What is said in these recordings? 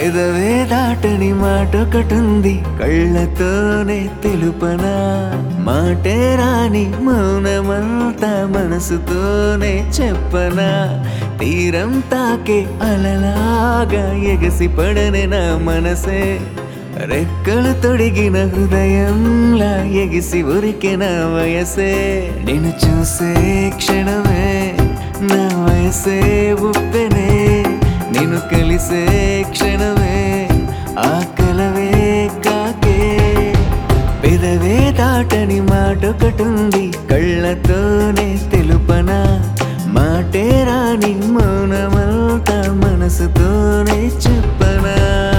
పెదవే దాటని మాటొకటుంది కళ్ళతోనే తెలుపనా మాటే రాని మౌనమంతా మనసుతోనే చెప్పనా తీరం తాకే అలలాగా ఎగసి పడని నా మనసే రెక్కలు తొడిగిన హృదయంలా ఎగిసి ఉరికిన వయసే నేను చూసే క్షణమే నా వయసే ఉప్పెనే నేను కలిసే క్షణమే ఆ కలవే కాకే పెదవే దాటని మాటొకటుంది కళ్ళతోనే తెలుపనా మాటే రాని మౌనమంతా మనసుతోనే చెప్పనా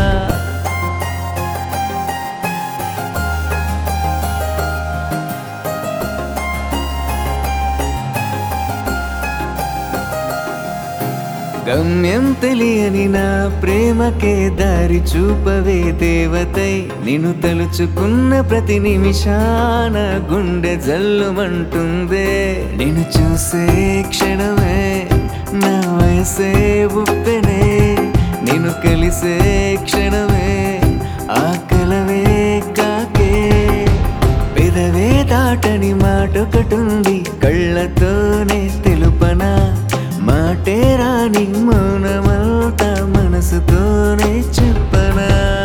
గమ్యం తెలియని నా ప్రేమకే దారి చూపవే దేవతై నిన్ను తలుచుకున్న ప్రతి నిమిషాన గుండె జల్లుమంటుందే నిన్ను చూసే క్షణమే నా వయసే ఉప్పెనే నిన్ను కలిసే క్షణమే ఆ కలవే కాకే పెదవే దాటని మాటొకటుంది కళ్ళతోనే తెలుపనా మాటే రాని మౌనమంతా మనసుతోనే చెప్పనా